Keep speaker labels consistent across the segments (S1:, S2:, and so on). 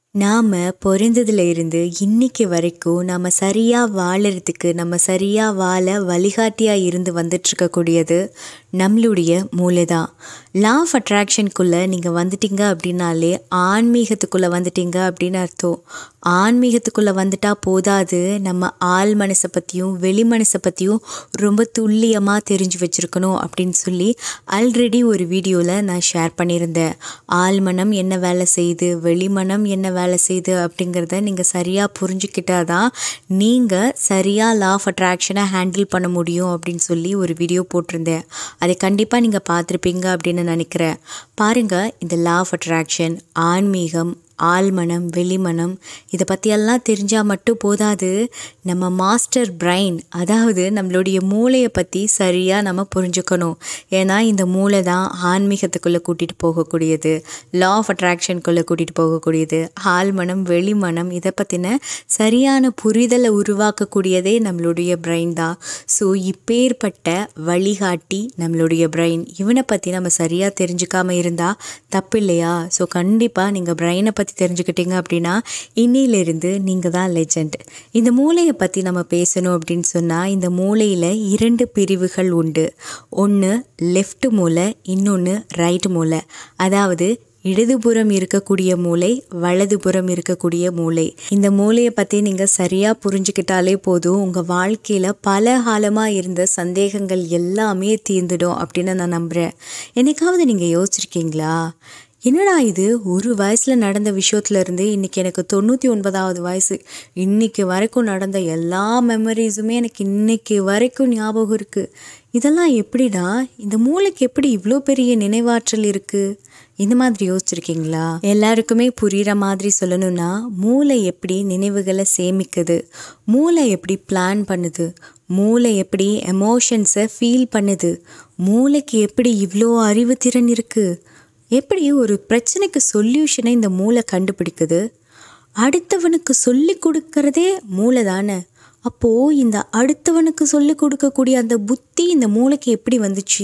S1: நாம் பொறந்ததுல இருந்து இன்னைக்கு வரைக்கும் நம்ம சரியாக வாழறதுக்கு நம்ம சரியாக வாழ வழிகாட்டியாக இருந்து வந்துட்டுருக்கக்கூடியது நம்மளுடைய மூளை தான் லா ஆஃப் அட்ராக்ஷனுக்குள்ளே நீங்கள் வந்துட்டீங்க அப்படின்னாலே ஆன்மீகத்துக்குள்ளே வந்துட்டீங்க அப்படின்னு அர்த்தம் ஆன்மீகத்துக்குள்ளே வந்துட்டால் போதாது நம்ம ஆள் மனசை பற்றியும் வெளி மனசை பற்றியும் ரொம்ப துல்லியமாக தெரிஞ்சு வச்சுருக்கணும் அப்படின்னு சொல்லி ஆல்ரெடி ஒரு வீடியோவில் நான் ஷேர் பண்ணியிருந்தேன் ஆள் மனம் என்ன வேலை செய்யுது வெளிமனம் என்ன வேலை செய்யுது அப்படிங்கிறத நீங்கள் சரியாக புரிஞ்சுக்கிட்டால் தான் நீங்கள் சரியாக லா ஆஃப் அட்ராக்ஷனை ஹேண்டில் பண்ண முடியும் அப்படின்னு சொல்லி ஒரு வீடியோ போட்டிருந்தேன் அதை கண்டிப்பாக நீங்கள் பார்த்துருப்பீங்க அப்படின்னு நினைக்கிறேன் பாருங்கள் இந்த லா ஆஃப் அட்ராக்ஷன் ஆன்மீகம் ஆழ்மனம் வெளிமனம் இதை பற்றியெல்லாம் தெரிஞ்சால் மட்டும் போதாது நம்ம மாஸ்டர் பிரைன் அதாவது நம்மளுடைய மூளையை பற்றி சரியாக நம்ம புரிஞ்சுக்கணும் ஏன்னா இந்த மூளை தான் ஆன்மீகத்துக்குள்ளே கூட்டிகிட்டு போகக்கூடியது லா ஆஃப் அட்ராக்ஷனுக்குள்ளே கூட்டிகிட்டு போகக்கூடியது ஆழ்மனம் வெளிமனம் இதை பற்றின சரியான புரிதலை உருவாக்கக்கூடியதே நம்மளுடைய பிரைன் தான் ஸோ இப்பேற்பட்ட வழிகாட்டி நம்மளுடைய பிரைன் இவனை பற்றி நம்ம சரியாக தெரிஞ்சுக்காமல் இருந்தால் தப்பு இல்லையா ஸோ கண்டிப்பாக நீங்கள் பிரைனை பற்றி தெரிஞ்சுக்கிட்டீங்க அப்படின்னா இன்னிலிருந்து நீங்கள் தான் லெஜண்ட் இந்த மூளையை பற்றி நம்ம பேசணும் அப்படின்னு சொன்னால் இந்த மூளையில் இரண்டு பிரிவுகள் உண்டு ஒன்று லெஃப்ட் மூளை இன்னொன்று ரைட் மூளை அதாவது இடதுபுறம் இருக்கக்கூடிய மூளை வலதுபுறம் இருக்கக்கூடிய மூளை இந்த மூளையை பற்றி நீங்கள் சரியாக புரிஞ்சுக்கிட்டாலே போதும் உங்கள் வாழ்க்கையில் பல காலமாக இருந்த சந்தேகங்கள் எல்லாமே தீர்ந்துடும் அப்படின்னு நான் நம்புகிறேன் என்னைக்காவது நீங்கள் யோசிச்சிருக்கீங்களா என்னடா இது ஒரு வயசில் நடந்த விஷயத்துலேருந்து இன்றைக்கி எனக்கு தொண்ணூற்றி ஒன்பதாவது வயசு இன்றைக்கி வரைக்கும் நடந்த எல்லா மெமரிஸுமே எனக்கு இன்றைக்கி வரைக்கும் ஞாபகம் இருக்குது இதெல்லாம் எப்படிடா இந்த மூளைக்கு எப்படி இவ்வளோ பெரிய நினைவாற்றல் இருக்குது இந்த மாதிரி யோசிச்சிருக்கீங்களா எல்லாருக்குமே புரிகிற மாதிரி சொல்லணும்னா மூளை எப்படி நினைவுகளை சேமிக்குது மூளை எப்படி பிளான் பண்ணுது மூளை எப்படி எமோஷன்ஸை ஃபீல் பண்ணுது மூளைக்கு எப்படி இவ்வளோ அறிவுத்திறன் இருக்குது எப்படி ஒரு பிரச்சனைக்கு சொல்யூஷனை இந்த மூளை கண்டுபிடிக்குது அடுத்தவனுக்கு சொல்லி கொடுக்கறதே மூளை தானே அப்போது இந்த அடுத்தவனுக்கு சொல்லி கொடுக்கக்கூடிய அந்த புத்தி இந்த மூளைக்கு எப்படி வந்துச்சு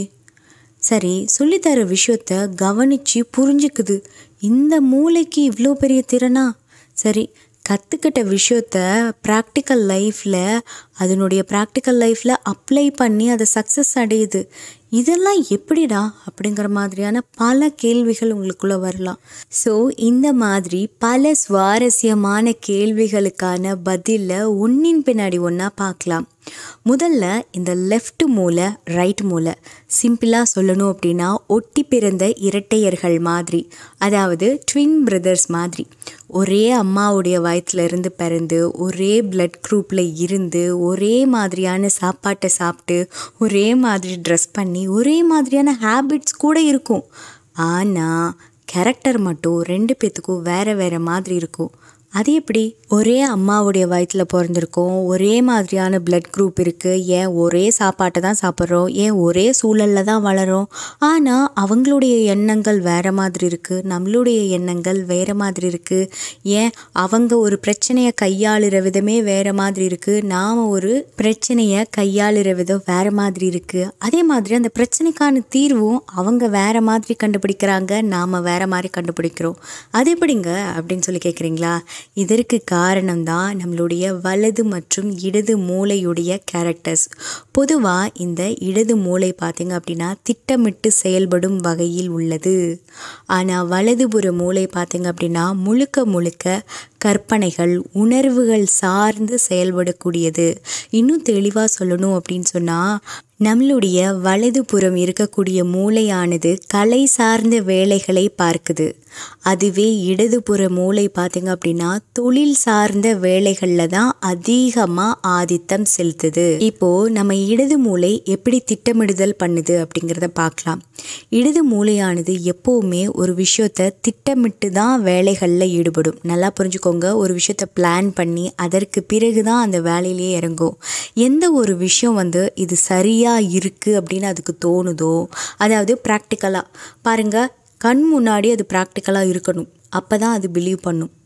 S1: சரி சொல்லித்தர விஷயத்த கவனித்து புரிஞ்சுக்குது இந்த மூளைக்கு இவ்வளோ பெரிய திறனா சரி கற்றுக்கிட்ட விஷயத்த ப்ராக்டிக்கல் லைஃப்பில் அதனுடைய ப்ராக்டிக்கல் லைஃப்பில் அப்ளை பண்ணி அதை சக்ஸஸ் அடையுது இதெல்லாம் எப்படிடா அப்படிங்கிற மாதிரியான பல கேள்விகள் உங்களுக்குள்ளே வரலாம் ஸோ இந்த மாதிரி பல சுவாரஸ்யமான கேள்விகளுக்கான பதிலை ஒன்றின் பின்னாடி ஒன்றா பார்க்கலாம் முதல்ல இந்த லெஃப்ட் மூளை ரைட் மூளை சிம்பிளாக சொல்லணும் அப்படின்னா ஒட்டி பிறந்த இரட்டையர்கள் மாதிரி அதாவது ட்வின் பிரதர்ஸ் மாதிரி ஒரே அம்மாவுடைய வயிற்றுல இருந்து பிறந்து ஒரே பிளட் குரூப்பில் இருந்து ஒரே மாதிரியான சாப்பாட்டை சாப்பிட்டு ஒரே மாதிரி ட்ரெஸ் பண்ணி ஒரே மாதிரியான ஹேபிட்ஸ் கூட இருக்கும் ஆனால் கேரக்டர் மட்டும் ரெண்டு பேத்துக்கும் வேறு வேறு மாதிரி இருக்கும் அது எப்படி ஒரே அம்மாவுடைய வயிற்றில் பிறந்திருக்கோம் ஒரே மாதிரியான பிளட் குரூப் இருக்குது ஏன் ஒரே சாப்பாட்டை தான் சாப்பிட்றோம் ஏன் ஒரே சூழலில் தான் வளரோம் ஆனால் அவங்களுடைய எண்ணங்கள் வேறு மாதிரி இருக்குது நம்மளுடைய எண்ணங்கள் வேறு மாதிரி இருக்குது ஏன் அவங்க ஒரு பிரச்சனையை கையாளுற விதமே வேறு மாதிரி இருக்குது நாம் ஒரு பிரச்சனையை கையாளுற விதம் வேறு மாதிரி இருக்குது அதே மாதிரி அந்த பிரச்சனைக்கான தீர்வும் அவங்க வேறு மாதிரி கண்டுபிடிக்கிறாங்க நாம் வேறு மாதிரி கண்டுபிடிக்கிறோம் அது எப்படிங்க அப்படின்னு சொல்லி கேட்குறீங்களா இதற்கு காரணம் தான் நம்மளுடைய வலது மற்றும் இடது மூளையுடைய கேரக்டர்ஸ் பொதுவாக இந்த இடது மூளை பார்த்திங்க அப்படின்னா திட்டமிட்டு செயல்படும் வகையில் உள்ளது ஆனால் வலதுபுற மூளை பார்த்திங்க அப்படின்னா முழுக்க முழுக்க கற்பனைகள் உணர்வுகள் சார்ந்து செயல்படக்கூடியது இன்னும் தெளிவாக சொல்லணும் அப்படின்னு சொன்னால் நம்மளுடைய வலதுபுறம் இருக்கக்கூடிய மூளையானது கலை சார்ந்த வேலைகளை பார்க்குது அதுவே இடதுபுற மூளை பார்த்திங்க அப்படின்னா தொழில் சார்ந்த வேலைகளில் தான் அதிகமாக ஆதித்தம் செலுத்துது இப்போது நம்ம இடது மூளை எப்படி திட்டமிடுதல் பண்ணுது அப்படிங்கிறத பார்க்கலாம் இடது மூளையானது எப்போவுமே ஒரு விஷயத்தை திட்டமிட்டு தான் வேலைகளில் ஈடுபடும் நல்லா புரிஞ்சுக்கோங்க ஒரு விஷயத்தை பிளான் பண்ணி அதற்கு பிறகு தான் அந்த வேலையிலே இறங்கும் எந்த ஒரு விஷயம் வந்து இது சரியாக இருக்குது அப்படின்னு அதுக்கு தோணுதோ அதாவது ப்ராக்டிக்கலாக பாருங்கள் கண் முன்னாடி அது ப்ராக்டிக்கலாக இருக்கணும் அப்போ தான் அது பிலீவ் பண்ணும்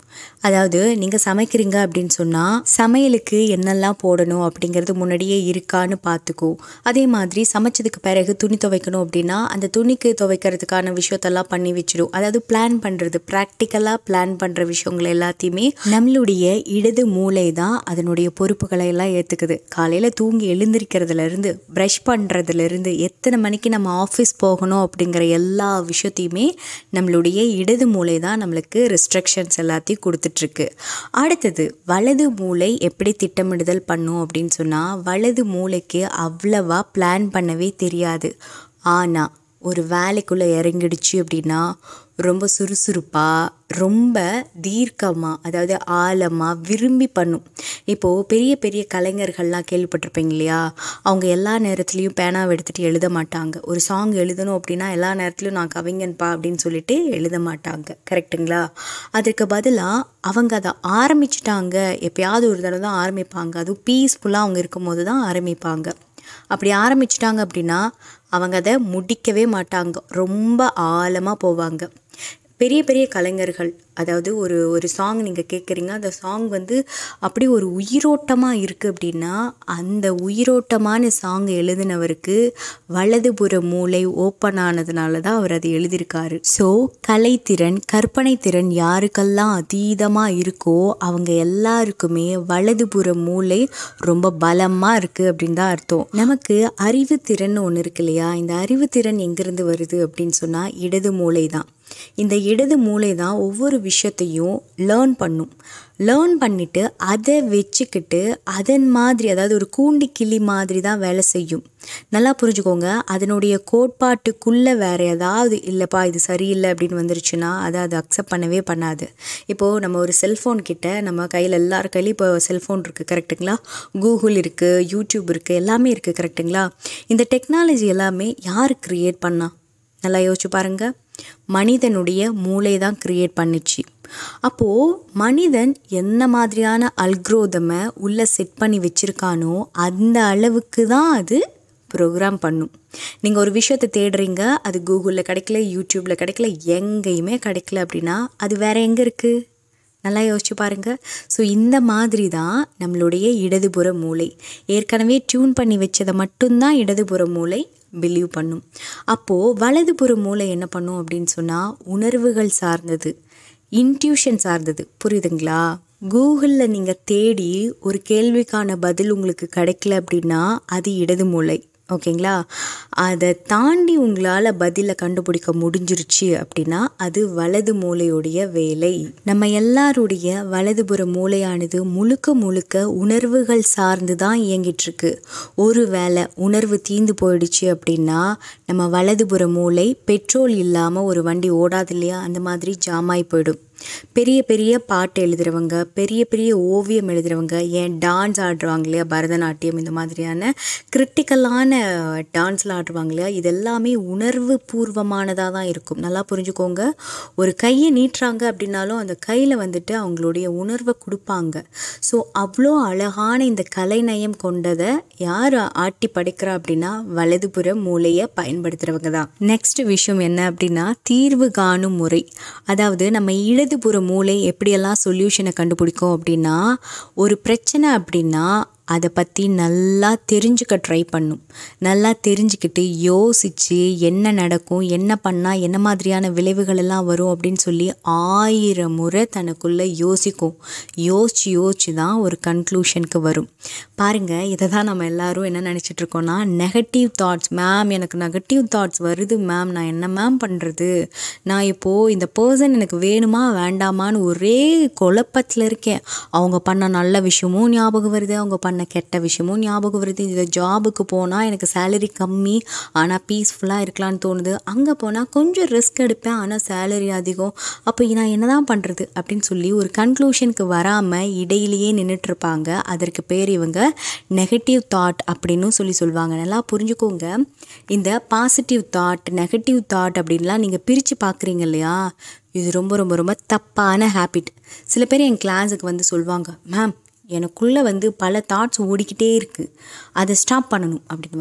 S1: அதாவது நீங்கள் சமைக்கிறீங்க அப்படின்னு சொன்னால் சமையலுக்கு என்னெல்லாம் போடணும் அப்படிங்கிறது முன்னாடியே இருக்கான்னு பார்த்துக்கோ அதே மாதிரி சமைச்சதுக்கு பிறகு துணி துவைக்கணும் அப்படின்னா அந்த துணிக்கு துவைக்கிறதுக்கான விஷயத்தெல்லாம் பண்ணி வச்சிடும் அதாவது பிளான் பண்ணுறது ப்ராக்டிக்கலாக பிளான் பண்ணுற விஷயங்கள் எல்லாத்தையுமே நம்மளுடைய இடது மூளை தான் அதனுடைய பொறுப்புகளை எல்லாம் ஏற்றுக்குது காலையில் தூங்கி எழுந்திருக்கிறதுலேருந்து ப்ரஷ் பண்ணுறதுலேருந்து எத்தனை மணிக்கு நம்ம ஆஃபீஸ் போகணும் அப்படிங்கிற எல்லா விஷயத்தையுமே நம்மளுடைய இடது மூளை தான் நம்மளுக்கு ரெஸ்ட்ரிக்ஷன்ஸ் எல்லாத்தையும் கொடுத்துட்ருக்கு அடுத்தது வலது மூளை எப்படி திட்டமிடுதல் பண்ணும் அப்படின்னு சொன்னால் வலது மூளைக்கு அவ்வளவா பிளான் பண்ணவே தெரியாது ஆனால் ஒரு வேலைக்குள்ளே இறங்கிடுச்சு அப்படின்னா ரொம்ப சுறுசுறுப்பாக ரொம்ப தீர்க்கமாக அதாவது ஆழமாக விரும்பி பண்ணும் இப்போது பெரிய பெரிய கலைஞர்கள்லாம் கேள்விப்பட்டிருப்பீங்க இல்லையா அவங்க எல்லா நேரத்துலையும் பேனாவை எடுத்துகிட்டு எழுத மாட்டாங்க ஒரு சாங் எழுதணும் அப்படின்னா எல்லா நேரத்துலையும் நான் கவிஞன்பா அப்படின்னு சொல்லிட்டு எழுத மாட்டாங்க கரெக்டுங்களா அதுக்கு பதிலாக அவங்க அதை ஆரம்பிச்சிட்டாங்க எப்பயாவது ஒரு தடவை தான் ஆரம்பிப்பாங்க அதுவும் பீஸ்ஃபுல்லாக அவங்க இருக்கும்போது தான் ஆரம்பிப்பாங்க அப்படி ஆரம்பிச்சிட்டாங்க அப்படின்னா அவங்க அதை முடிக்கவே மாட்டாங்க ரொம்ப ஆழமாக போவாங்க பெரிய பெரிய கலைஞர்கள் அதாவது ஒரு ஒரு சாங் நீங்கள் கேட்குறீங்க அந்த சாங் வந்து அப்படி ஒரு உயிரோட்டமாக இருக்குது அப்படின்னா அந்த உயிரோட்டமான சாங் எழுதினவருக்கு வலதுபுற மூளை ஓப்பன் ஆனதுனால தான் அவர் அதை எழுதியிருக்காரு ஸோ கலைத்திறன் கற்பனை திறன் யாருக்கெல்லாம் அதீதமாக இருக்கோ அவங்க எல்லாருக்குமே வலதுபுற மூளை ரொம்ப பலமாக இருக்குது அப்படின்னு தான் அர்த்தம் நமக்கு அறிவுத்திறன் ஒன்று இருக்கு இல்லையா இந்த அறிவுத்திறன் எங்கேருந்து வருது அப்படின்னு சொன்னால் இடது மூளை தான் இந்த இடது மூளை தான் ஒவ்வொரு விஷயத்தையும் லேர்ன் பண்ணும் லேர்ன் பண்ணிவிட்டு அதை வச்சுக்கிட்டு அதன் மாதிரி அதாவது ஒரு கூண்டி கிளி மாதிரி தான் வேலை செய்யும் நல்லா புரிஞ்சுக்கோங்க அதனுடைய கோட்பாட்டுக்குள்ளே வேறு ஏதாவது இல்லைப்பா இது சரியில்லை அப்படின்னு வந்துருச்சுன்னா அதை அது அக்செப்ட் பண்ணவே பண்ணாது இப்போது நம்ம ஒரு செல்ஃபோன் கிட்ட நம்ம கையில் எல்லார் கையிலையும் இப்போ செல்ஃபோன் இருக்குது கரெக்டுங்களா கூகுள் இருக்குது யூடியூப் இருக்குது எல்லாமே இருக்குது கரெக்டுங்களா இந்த டெக்னாலஜி எல்லாமே யார் க்ரியேட் பண்ணா நல்லா யோசிச்சு பாருங்கள் மனிதனுடைய மூளை தான் க்ரியேட் பண்ணிச்சு அப்போது மனிதன் என்ன மாதிரியான அல்க்ரோதமை உள்ளே செட் பண்ணி வச்சுருக்கானோ அந்த அளவுக்கு தான் அது ப்ரோக்ராம் பண்ணும் நீங்கள் ஒரு விஷயத்தை தேடுறீங்க அது கூகுளில் கிடைக்கல யூடியூப்பில் கிடைக்கல எங்கேயுமே கிடைக்கல அப்படின்னா அது வேறு எங்கே இருக்குது நல்லா யோசிச்சு பாருங்கள் ஸோ இந்த மாதிரி தான் நம்மளுடைய இடதுபுற மூளை ஏற்கனவே டியூன் பண்ணி வச்சதை மட்டும்தான் இடதுபுற மூளை பிலீவ் பண்ணும் அப்போது வலதுபுற மூளை என்ன பண்ணும் அப்படின்னு சொன்னால் உணர்வுகள் சார்ந்தது இன்ட்யூஷன் சார்ந்தது புரியுதுங்களா கூகுளில் நீங்கள் தேடி ஒரு கேள்விக்கான பதில் உங்களுக்கு கிடைக்கல அப்படின்னா அது இடது மூளை ஓகேங்களா அதை தாண்டி உங்களால் பதிலை கண்டுபிடிக்க முடிஞ்சிருச்சு அப்படின்னா அது வலது மூளையுடைய வேலை நம்ம எல்லாருடைய வலதுபுற மூளையானது முழுக்க முழுக்க உணர்வுகள் சார்ந்து தான் இயங்கிட்டுருக்கு ஒரு வேளை உணர்வு தீந்து போயிடுச்சு அப்படின்னா நம்ம வலதுபுற மூளை பெட்ரோல் இல்லாமல் ஒரு வண்டி ஓடாது இல்லையா அந்த மாதிரி ஜாமாய் போயிடும் பெரிய பெரிய பாட்டு எழுதுகிறவங்க பெரிய பெரிய ஓவியம் எழுதுகிறவங்க ஏன் டான்ஸ் ஆடுறவங்க இல்லையா பரதநாட்டியம் இந்த மாதிரியான கிரிட்டிக்கலான டான்ஸ்லாம் ஆடுவாங்க இல்லையா இது எல்லாமே உணர்வு பூர்வமானதாக தான் இருக்கும் நல்லா புரிஞ்சுக்கோங்க ஒரு கையை நீட்டுறாங்க அப்படின்னாலும் அந்த கையில் வந்துட்டு அவங்களுடைய உணர்வை கொடுப்பாங்க ஸோ அவ்வளோ அழகான இந்த கலைநயம் கொண்டதை யார் ஆட்டி படைக்கிறா அப்படின்னா வலதுபுற மூளையை பயன்படுத்துகிறவங்க தான் நெக்ஸ்ட் விஷயம் என்ன அப்படின்னா தீர்வு காணும் முறை அதாவது நம்ம இடதுபுற மூளை எப்படியெல்லாம் சொல்யூஷனை கண்டுபிடிக்கும் அப்படின்னா ஒரு பிரச்சனை அப்படின்னா அதை பற்றி நல்லா தெரிஞ்சுக்க ட்ரை பண்ணும் நல்லா தெரிஞ்சுக்கிட்டு யோசித்து என்ன நடக்கும் என்ன பண்ணால் என்ன மாதிரியான விளைவுகள் எல்லாம் வரும் அப்படின்னு சொல்லி ஆயிரம் முறை தனக்குள்ளே யோசிக்கும் யோசிச்சு யோசிச்சு தான் ஒரு கன்க்ளூஷனுக்கு வரும் பாருங்கள் இதை தான் நம்ம எல்லாரும் என்ன நினச்சிட்டு இருக்கோம்னா நெகட்டிவ் தாட்ஸ் மேம் எனக்கு நெகட்டிவ் தாட்ஸ் வருது மேம் நான் என்ன மேம் பண்ணுறது நான் இப்போது இந்த பர்சன் எனக்கு வேணுமா வேண்டாமான்னு ஒரே குழப்பத்தில் இருக்கேன் அவங்க பண்ண நல்ல விஷயமும் ஞாபகம் வருது அவங்க பண்ண கெட்ட விஷயமும் ஞாபகம் வருது இந்த ஜாபுக்கு போனால் எனக்கு சேலரி கம்மி ஆனால் பீஸ்ஃபுல்லாக இருக்கலாம்னு தோணுது அங்கே போனால் கொஞ்சம் ரிஸ்க் எடுப்பேன் ஆனால் சேலரி அதிகம் அப்போ நான் என்ன தான் பண்ணுறது அப்படின்னு சொல்லி ஒரு கன்க்ளூஷனுக்கு வராமல் இடையிலேயே நின்றுட்டுருப்பாங்க அதற்கு பேர் இவங்க நெகட்டிவ் தாட் அப்படின்னு சொல்லி சொல்லுவாங்க நல்லா புரிஞ்சுக்கோங்க இந்த பாசிட்டிவ் தாட் நெகட்டிவ் தாட் அப்படின்லாம் நீங்கள் பிரித்து பார்க்குறீங்க இல்லையா இது ரொம்ப ரொம்ப ரொம்ப தப்பான ஹேபிட் சில பேர் என் கிளாஸுக்கு வந்து சொல்லுவாங்க மேம் எனக்குள்ளே வந்து பல தாட்ஸ் ஓடிக்கிட்டே இருக்குது அதை ஸ்டாப் பண்ணணும் அப்படின்வாங்க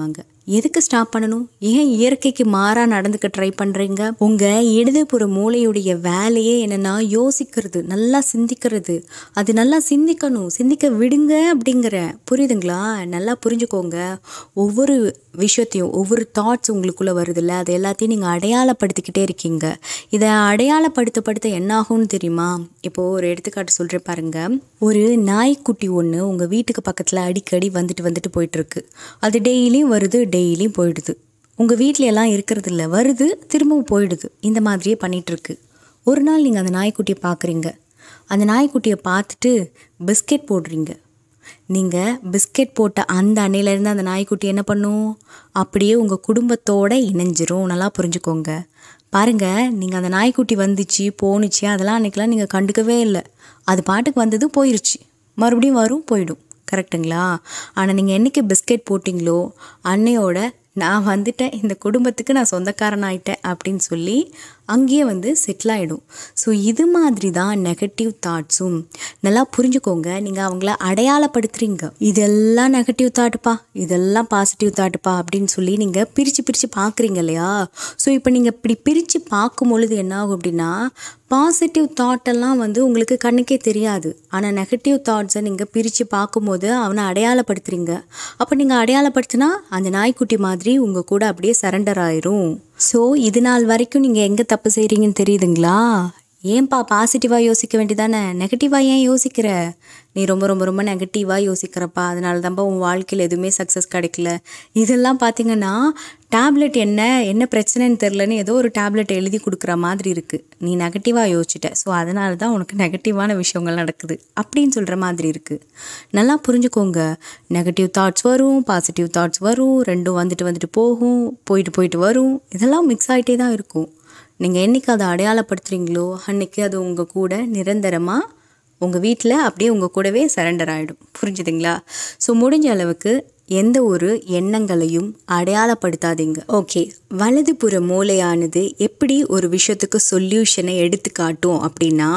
S1: எதுக்கு ஸ்டாப் பண்ணணும் ஏன் இயற்கைக்கு மாறா நடந்துக்க ட்ரை பண்றீங்க உங்க இடதுபுற மூளையுடைய வேலையே என்னன்னா யோசிக்கிறது நல்லா சிந்திக்கிறது அது நல்லா சிந்திக்கணும் சிந்திக்க விடுங்க அப்படிங்கிற புரியுதுங்களா நல்லா புரிஞ்சுக்கோங்க ஒவ்வொரு விஷயத்தையும் ஒவ்வொரு தாட்ஸ் உங்களுக்குள்ள வருதுல்ல அது எல்லாத்தையும் நீங்க அடையாளப்படுத்திக்கிட்டே இருக்கீங்க இதை அடையாளப்படுத்த படுத்த என்ன ஆகும்னு தெரியுமா இப்போ ஒரு எடுத்துக்காட்டு சொல்றேன் பாருங்க ஒரு நாய்க்குட்டி ஒன்று உங்க வீட்டுக்கு பக்கத்துல அடிக்கடி வந்துட்டு வந்துட்டு போயிட்டு இருக்கு அது டெய்லியும் வருது டெய்லியும் போயிடுது உங்க வீட்ல எல்லாம் இருக்கிறது இல்ல வருது திரும்பவும் போயிடுது இந்த மாதிரியே பண்ணிட்டு இருக்கு ஒரு நாள் நீங்க அந்த நாய்க்குட்டியை பார்க்குறீங்க அந்த நாய்க்குட்டியை பார்த்துட்டு பிஸ்கெட் போடுறீங்க நீங்கள் பிஸ்கெட் போட்ட அந்த அன்னையிலேருந்து அந்த நாய்க்குட்டி என்ன பண்ணும் அப்படியே உங்கள் குடும்பத்தோட இணைஞ்சிரும் நல்லா புரிஞ்சுக்கோங்க பாருங்க நீங்கள் அந்த நாய்க்குட்டி வந்துச்சு போணுச்சு அதெல்லாம் அன்னைக்கெல்லாம் நீங்கள் கண்டுக்கவே இல்லை அது பாட்டுக்கு வந்தது போயிருச்சு மறுபடியும் வரும் போயிடும் கரெக்டுங்களா ஆனால் நீங்கள் என்னைக்கு பிஸ்கெட் போட்டிங்களோ அன்னையோட நான் வந்துட்டேன் இந்த குடும்பத்துக்கு நான் சொந்தக்காரன் ஆயிட்டேன் அப்படின்னு சொல்லி அங்கேயே வந்து செட்டில் ஆகிடும் ஸோ இது மாதிரி தான் நெகட்டிவ் தாட்ஸும் நல்லா புரிஞ்சுக்கோங்க நீங்கள் அவங்கள அடையாளப்படுத்துறீங்க இதெல்லாம் நெகட்டிவ் தாட்டுப்பா இதெல்லாம் பாசிட்டிவ் தாட்டுப்பா அப்படின்னு சொல்லி நீங்கள் பிரித்து பிரித்து பார்க்குறீங்க இல்லையா ஸோ இப்போ நீங்கள் இப்படி பிரித்து பார்க்கும் பொழுது என்ன ஆகும் அப்படின்னா பாசிட்டிவ் தாட்டெல்லாம் வந்து உங்களுக்கு கண்ணுக்கே தெரியாது ஆனால் நெகட்டிவ் தாட்ஸை நீங்கள் பிரித்து பார்க்கும்போது அவனை அடையாளப்படுத்துறீங்க அப்போ நீங்கள் அடையாளப்படுத்தினா அந்த நாய்க்குட்டி மாதிரி உங்கள் கூட அப்படியே சரண்டர் ஆயிரும் ஸோ இது நாள் வரைக்கும் நீங்கள் எங்கே தப்பு செய்கிறீங்கன்னு தெரியுதுங்களா ஏன்பா பாசிட்டிவாக யோசிக்க வேண்டியதானே நெகட்டிவாக ஏன் யோசிக்கிற நீ ரொம்ப ரொம்ப ரொம்ப நெகட்டிவாக யோசிக்கிறப்பா அதனால தான்ப்பா உன் வாழ்க்கையில் எதுவுமே சக்ஸஸ் கிடைக்கல இதெல்லாம் பார்த்தீங்கன்னா டேப்லெட் என்ன என்ன பிரச்சனைன்னு தெரிலன்னு ஏதோ ஒரு டேப்லெட் எழுதி கொடுக்குற மாதிரி இருக்குது நீ நெகட்டிவாக யோசிச்சிட்ட ஸோ அதனால தான் உனக்கு நெகட்டிவான விஷயங்கள் நடக்குது அப்படின்னு சொல்கிற மாதிரி இருக்குது நல்லா புரிஞ்சுக்கோங்க நெகட்டிவ் தாட்ஸ் வரும் பாசிட்டிவ் தாட்ஸ் வரும் ரெண்டும் வந்துட்டு வந்துட்டு போகும் போயிட்டு போயிட்டு வரும் இதெல்லாம் மிக்ஸ் ஆகிட்டே தான் இருக்கும் நீங்கள் என்னைக்கு அதை அடையாளப்படுத்துகிறீங்களோ அன்னைக்கு அது உங்கள் கூட நிரந்தரமாக உங்கள் வீட்டில் அப்படியே உங்கள் கூடவே சரண்டர் ஆகிடும் புரிஞ்சுதுங்களா ஸோ முடிஞ்ச அளவுக்கு எந்த ஒரு எண்ணங்களையும் அடையாளப்படுத்தாதீங்க ஓகே வலதுபுற மூளையானது எப்படி ஒரு விஷயத்துக்கு சொல்யூஷனை எடுத்து காட்டும் அப்படின்னா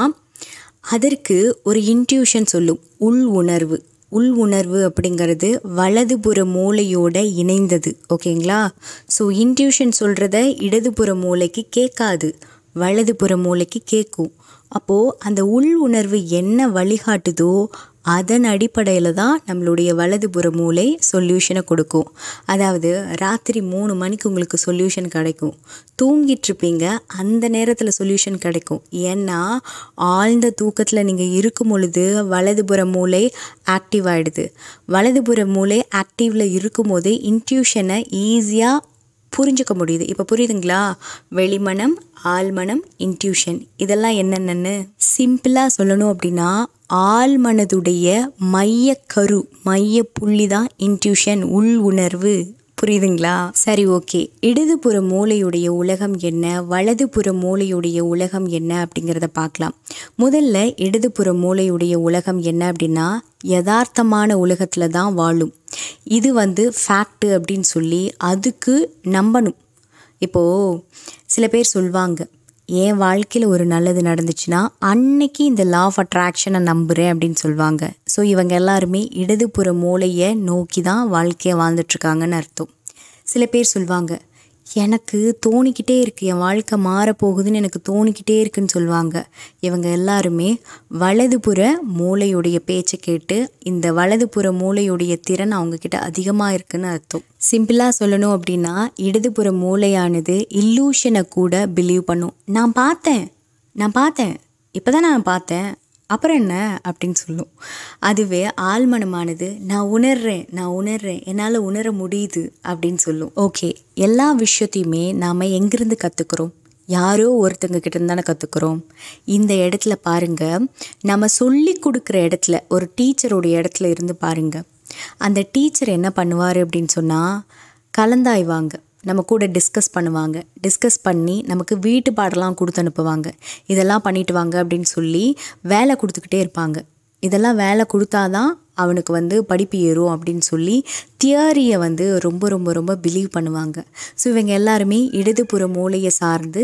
S1: அதற்கு ஒரு இன்ட்யூஷன் சொல்லும் உள் உணர்வு உள் உணர்வு அப்படிங்கிறது வலதுபுற மூளையோட இணைந்தது ஓகேங்களா ஸோ இன்ட்யூஷன் சொல்கிறத இடதுபுற மூளைக்கு கேட்காது வலதுபுற மூளைக்கு கேட்கும் அப்போது அந்த உள் உணர்வு என்ன வழிகாட்டுதோ அதன் அடிப்படையில் தான் நம்மளுடைய வலதுபுற மூளை சொல்யூஷனை கொடுக்கும் அதாவது ராத்திரி மூணு மணிக்கு உங்களுக்கு சொல்யூஷன் கிடைக்கும் தூங்கிட்டுருப்பீங்க அந்த நேரத்தில் சொல்யூஷன் கிடைக்கும் ஏன்னா ஆழ்ந்த தூக்கத்தில் நீங்கள் இருக்கும் பொழுது வலதுபுற மூளை ஆக்டிவ் ஆகிடுது வலதுபுற மூளை ஆக்டிவில் இருக்கும்போது இன்ட்யூஷனை ஈஸியாக புரிஞ்சுக்க முடியுது இப்போ புரியுதுங்களா வெளிமனம் ஆழ்மனம் இன்ட்யூஷன் இதெல்லாம் என்னென்னு சிம்பிளாக சொல்லணும் அப்படின்னா ஆழ்மனதுடைய மைய கரு மைய புள்ளி தான் இன்ட்யூஷன் உள் உணர்வு புரியுதுங்களா சரி ஓகே இடதுபுற மூளையுடைய உலகம் என்ன வலதுபுற மூளையுடைய உலகம் என்ன அப்படிங்கிறத பார்க்கலாம் முதல்ல இடதுபுற மூளையுடைய உலகம் என்ன அப்படின்னா யதார்த்தமான உலகத்தில் தான் வாழும் இது வந்து ஃபேக்ட்டு அப்படின்னு சொல்லி அதுக்கு நம்பணும் இப்போது சில பேர் சொல்லுவாங்க என் வாழ்க்கையில் ஒரு நல்லது நடந்துச்சுன்னா அன்னைக்கு இந்த லா ஆஃப் அட்ராக்ஷனை நம்புகிறேன் அப்படின்னு சொல்லுவாங்க ஸோ இவங்க எல்லாருமே இடதுபுற மூளையை நோக்கி தான் வாழ்க்கையை வாழ்ந்துட்டுருக்காங்கன்னு அர்த்தம் சில பேர் சொல்லுவாங்க எனக்கு தோணிக்கிட்டே இருக்குது என் வாழ்க்கை மாறப்போகுதுன்னு எனக்கு தோணிக்கிட்டே இருக்குன்னு சொல்லுவாங்க இவங்க எல்லாருமே வலதுபுற மூளையுடைய பேச்சை கேட்டு இந்த வலதுபுற மூளையுடைய திறன் அவங்கக்கிட்ட அதிகமாக இருக்குன்னு அர்த்தம் சிம்பிளாக சொல்லணும் அப்படின்னா இடதுபுற மூளையானது இல்லூஷனை கூட பிலீவ் பண்ணும் நான் பார்த்தேன் நான் பார்த்தேன் இப்போ தான் நான் பார்த்தேன் அப்புறம் என்ன அப்படின்னு சொல்லும் அதுவே ஆழ்மனமானது நான் உணர்றேன் நான் உணர்றேன் என்னால் உணர முடியுது அப்படின்னு சொல்லும் ஓகே எல்லா விஷயத்தையுமே நாம் எங்கிருந்து கற்றுக்குறோம் யாரோ ஒருத்தங்க கிட்ட இருந்து தானே கற்றுக்குறோம் இந்த இடத்துல பாருங்க நம்ம சொல்லி கொடுக்குற இடத்துல ஒரு டீச்சருடைய இடத்துல இருந்து பாருங்க அந்த டீச்சர் என்ன பண்ணுவார் அப்படின்னு சொன்னால் கலந்தாய்வாங்க நம்ம கூட டிஸ்கஸ் பண்ணுவாங்க டிஸ்கஸ் பண்ணி நமக்கு வீட்டு பாடலாம் கொடுத்து அனுப்புவாங்க இதெல்லாம் பண்ணிட்டு வாங்க அப்படின்னு சொல்லி வேலை கொடுத்துக்கிட்டே இருப்பாங்க இதெல்லாம் வேலை கொடுத்தாதான் அவனுக்கு வந்து படிப்பு ஏறும் அப்படின்னு சொல்லி தியரியை வந்து ரொம்ப ரொம்ப ரொம்ப பிலீவ் பண்ணுவாங்க ஸோ இவங்க எல்லாருமே இடதுபுற மூளையை சார்ந்து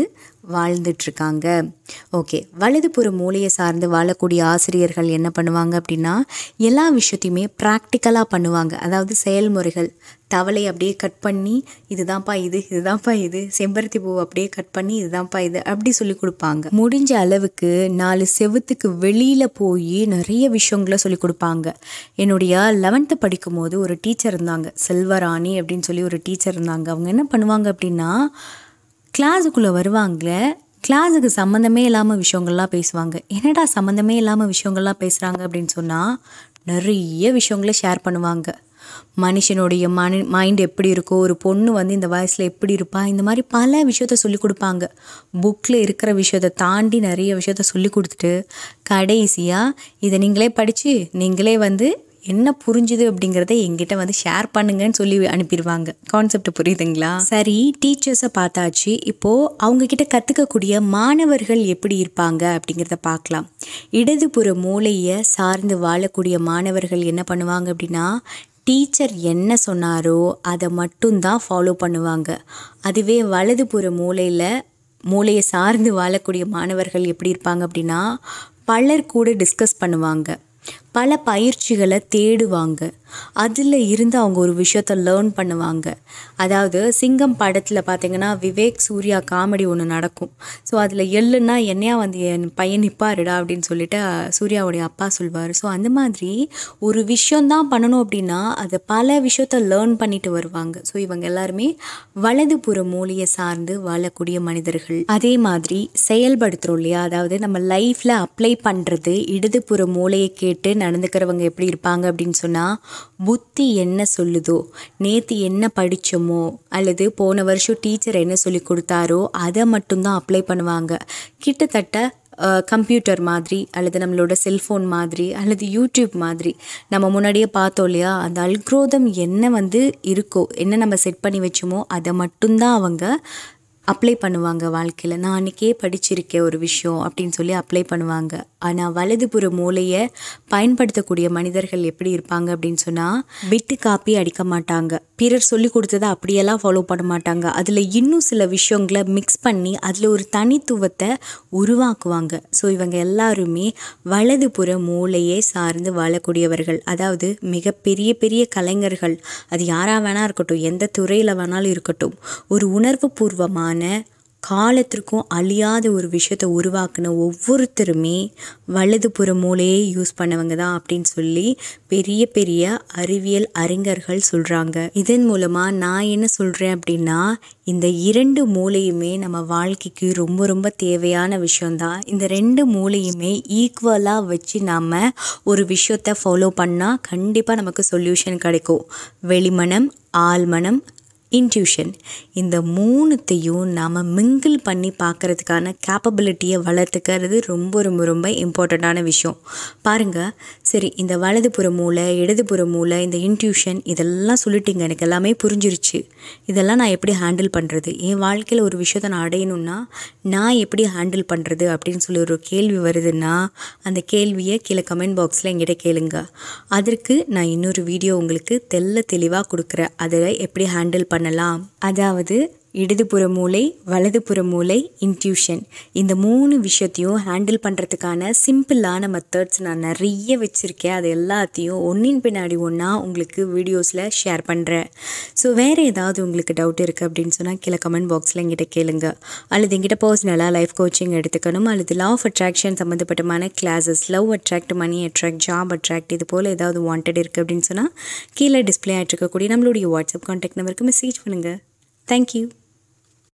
S1: வாழ்ந்துட்டுருக்காங்க ஓகே வலதுபுற மூலையை சார்ந்து வாழக்கூடிய ஆசிரியர்கள் என்ன பண்ணுவாங்க அப்படின்னா எல்லா விஷயத்தையுமே ப்ராக்டிக்கலாக பண்ணுவாங்க அதாவது செயல்முறைகள் தவளை அப்படியே கட் பண்ணி இதுதான்ப்பா இது இதுதான்ப்பா இது செம்பருத்தி பூ அப்படியே கட் பண்ணி இதுதான்ப்பா இது அப்படி சொல்லி கொடுப்பாங்க முடிஞ்ச அளவுக்கு நாலு செவுத்துக்கு வெளியில் போய் நிறைய விஷயங்களை சொல்லி கொடுப்பாங்க என்னுடைய லெவன்த்து படிக்கும் போது ஒரு டீச்சர் இருந்தாங்க செல்வராணி அப்படின்னு சொல்லி ஒரு டீச்சர் இருந்தாங்க அவங்க என்ன பண்ணுவாங்க அப்படின்னா கிளாஸுக்குள்ளே வருவாங்க கிளாஸுக்கு சம்மந்தமே இல்லாமல் விஷயங்கள்லாம் பேசுவாங்க என்னடா சம்மந்தமே இல்லாமல் விஷயங்கள்லாம் பேசுகிறாங்க அப்படின்னு சொன்னால் நிறைய விஷயங்களை ஷேர் பண்ணுவாங்க மனுஷனுடைய மனி மைண்ட் எப்படி இருக்கோ ஒரு பொண்ணு வந்து இந்த வயசில் எப்படி இருப்பா இந்த மாதிரி பல விஷயத்த சொல்லி கொடுப்பாங்க புக்கில் இருக்கிற விஷயத்த தாண்டி நிறைய விஷயத்த சொல்லி கொடுத்துட்டு கடைசியாக இதை நீங்களே படித்து நீங்களே வந்து என்ன புரிஞ்சுது அப்படிங்கிறத எங்கிட்ட வந்து ஷேர் பண்ணுங்கன்னு சொல்லி அனுப்பிடுவாங்க கான்செப்ட் புரியுதுங்களா சரி டீச்சர்ஸை பார்த்தாச்சு இப்போது அவங்கக்கிட்ட கற்றுக்கக்கூடிய மாணவர்கள் எப்படி இருப்பாங்க அப்படிங்கிறத பார்க்கலாம் இடதுபுற மூளையை சார்ந்து வாழக்கூடிய மாணவர்கள் என்ன பண்ணுவாங்க அப்படின்னா டீச்சர் என்ன சொன்னாரோ அதை மட்டும்தான் ஃபாலோ பண்ணுவாங்க அதுவே வலதுபுற மூலையில் மூளையை சார்ந்து வாழக்கூடிய மாணவர்கள் எப்படி இருப்பாங்க அப்படின்னா பலர் கூட டிஸ்கஸ் பண்ணுவாங்க பல பயிற்சிகளை தேடுவாங்க அதில் இருந்து அவங்க ஒரு விஷயத்த லேர்ன் பண்ணுவாங்க அதாவது சிங்கம் படத்தில் பார்த்தீங்கன்னா விவேக் சூர்யா காமெடி ஒன்று நடக்கும் ஸோ அதில் எள்ளுன்னா என்னையா வந்து என் பையன் நிப்பாருடா அப்படின்னு சொல்லிட்டு சூர்யாவுடைய அப்பா சொல்வார் ஸோ அந்த மாதிரி ஒரு விஷயந்தான் பண்ணணும் அப்படின்னா அதை பல விஷயத்த லேர்ன் பண்ணிட்டு வருவாங்க ஸோ இவங்க எல்லாருமே வலதுபுற மூலையை சார்ந்து வாழக்கூடிய மனிதர்கள் அதே மாதிரி செயல்படுத்துகிறோம் இல்லையா அதாவது நம்ம லைஃப்பில் அப்ளை பண்ணுறது இடதுபுற மூலையை கேட்டு நடந்துக்கிறவங்க எப்படி இருப்பாங்க அப்படின்னு சொன்னால் புத்தி என்ன சொல்லுதோ நேற்று என்ன படித்தோமோ அல்லது போன வருஷம் டீச்சர் என்ன சொல்லி கொடுத்தாரோ அதை மட்டும்தான் அப்ளை பண்ணுவாங்க கிட்டத்தட்ட கம்ப்யூட்டர் மாதிரி அல்லது நம்மளோட செல்ஃபோன் மாதிரி அல்லது யூடியூப் மாதிரி நம்ம முன்னாடியே பார்த்தோம் இல்லையா அந்த அல்க்ரோதம் என்ன வந்து இருக்கோ என்ன நம்ம செட் பண்ணி வச்சோமோ அதை மட்டும்தான் அவங்க அப்ளை பண்ணுவாங்க வாழ்க்கையில் நான் அன்றைக்கே படிச்சிருக்கேன் ஒரு விஷயம் அப்படின்னு சொல்லி அப்ளை பண்ணுவாங்க ஆனால் வலதுபுற மூளையை பயன்படுத்தக்கூடிய மனிதர்கள் எப்படி இருப்பாங்க அப்படின்னு சொன்னால் விட்டு காப்பி அடிக்க மாட்டாங்க பிறர் சொல்லி கொடுத்ததை அப்படியெல்லாம் ஃபாலோ பண்ண மாட்டாங்க அதில் இன்னும் சில விஷயங்களை மிக்ஸ் பண்ணி அதில் ஒரு தனித்துவத்தை உருவாக்குவாங்க ஸோ இவங்க எல்லாருமே வலதுபுற மூளையை சார்ந்து வாழக்கூடியவர்கள் அதாவது மிகப்பெரிய பெரிய கலைஞர்கள் அது யாராக வேணா இருக்கட்டும் எந்த துறையில் வேணாலும் இருக்கட்டும் ஒரு உணர்வு பூர்வமான காலத்திற்கும் அழியாத ஒரு விஷயத்தை உருவாக்குன ஒவ்வொருத்தருமே வலதுபுற மூளையை யூஸ் பண்ணவங்க தான் அப்படின்னு சொல்லி பெரிய பெரிய அறிவியல் அறிஞர்கள் சொல்கிறாங்க இதன் மூலமாக நான் என்ன சொல்கிறேன் அப்படின்னா இந்த இரண்டு மூளையுமே நம்ம வாழ்க்கைக்கு ரொம்ப ரொம்ப தேவையான விஷயந்தான் இந்த ரெண்டு மூளையுமே ஈக்குவலாக வச்சு நாம் ஒரு விஷயத்தை ஃபாலோ பண்ணால் கண்டிப்பாக நமக்கு சொல்யூஷன் கிடைக்கும் வெளிமனம் ஆழ்மனம் இன்ட்யூஷன் இந்த மூணுத்தையும் நாம் மிங்கிள் பண்ணி பார்க்குறதுக்கான கேப்பபிலிட்டியை வளர்த்துக்கிறது ரொம்ப ரொம்ப ரொம்ப இம்பார்ட்டண்ட்டான விஷயம் பாருங்கள் சரி இந்த வலதுபுற மூளை இடதுபுற மூளை இந்த இன்ட்யூஷன் இதெல்லாம் சொல்லிட்டீங்க எனக்கு எல்லாமே புரிஞ்சிருச்சு இதெல்லாம் நான் எப்படி ஹேண்டில் பண்ணுறது என் வாழ்க்கையில் ஒரு விஷயத்தை நான் அடையணும்னா நான் எப்படி ஹேண்டில் பண்ணுறது அப்படின்னு சொல்லி ஒரு கேள்வி வருதுன்னா அந்த கேள்வியை கீழே கமெண்ட் பாக்ஸில் எங்கிட்ட கேளுங்க அதற்கு நான் இன்னொரு வீடியோ உங்களுக்கு தெல்ல தெளிவாக கொடுக்குறேன் அதை எப்படி ஹேண்டில் பண்ணலாம் அதாவது இடதுபுற மூளை வலதுபுற மூளை இன்ட்யூஷன் இந்த மூணு விஷயத்தையும் ஹேண்டில் பண்ணுறதுக்கான சிம்பிளான மெத்தட்ஸ் நான் நிறைய வச்சுருக்கேன் அது எல்லாத்தையும் ஒன்றின் பின்னாடி ஒன்றா உங்களுக்கு வீடியோஸில் ஷேர் பண்ணுறேன் ஸோ வேறு ஏதாவது உங்களுக்கு டவுட் இருக்குது அப்படின்னு சொன்னால் கீழே கமெண்ட் பாக்ஸில் எங்கிட்ட கேளுங்க அல்லது எங்கிட்ட பர்சனலாக லைஃப் கோச்சிங் எடுத்துக்கணும் அல்லது லா ஆஃப் அட்ராக்ஷன் சம்மந்தப்பட்டமான classes love attract money attract job attract இது போல் ஏதாவது வாண்டட் இருக்குது அப்படின்னு சொன்னால் கீழே டிஸ்பிளே ஆகிட்டு இருக்கக்கூடிய நம்மளுடைய வாட்ஸ்அப் கான்டாக்ட் நம்பருக்கு மெசேஜ் பண்ணுங்கள் தேங்க்யூ